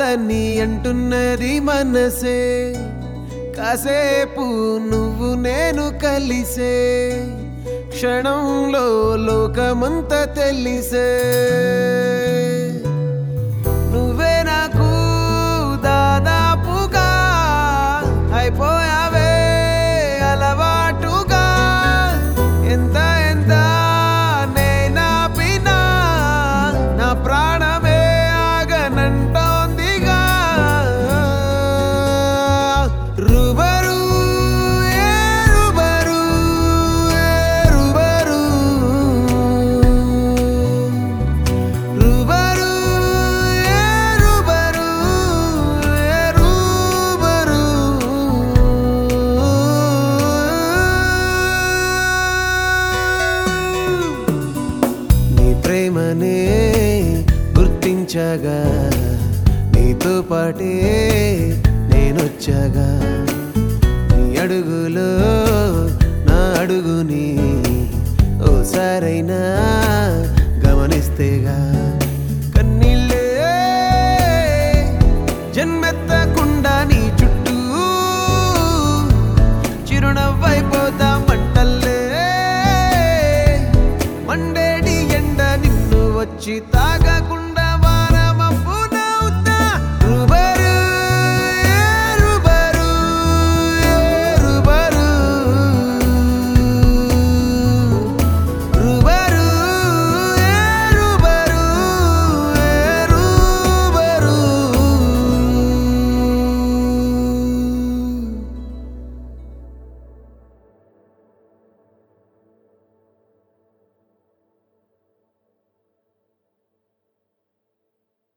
కాదని అంటున్నది మనసే కాసేపు నువ్వు నేను కలిసే క్షణంలో లోకమంతా తెలిసే నువ్వే నాకు దాదాపుగా అయిపోయావే అలవాటుగా ఎంత ఎంత నేనాపినా నా ప్రాణమే ఆగనంటోందిగా రుబరు ఏ రుబరు ఏ రుబరు రుబరు ఏ రుబరు ఏ రుబరు నీ ప్రేమనే గుర్తించగా నీతో పాటే నేనొచ్చగా నీ అడుగులో నా అడుగుని ఓసారైనా గమనిస్తేగా కన్నీళ్ళే జన్మెత్తకుండా నీ చుట్టూ చిరునవ్వైపోతా మంటల్లే మండేడి ఎండ నిన్ను వచ్చి తా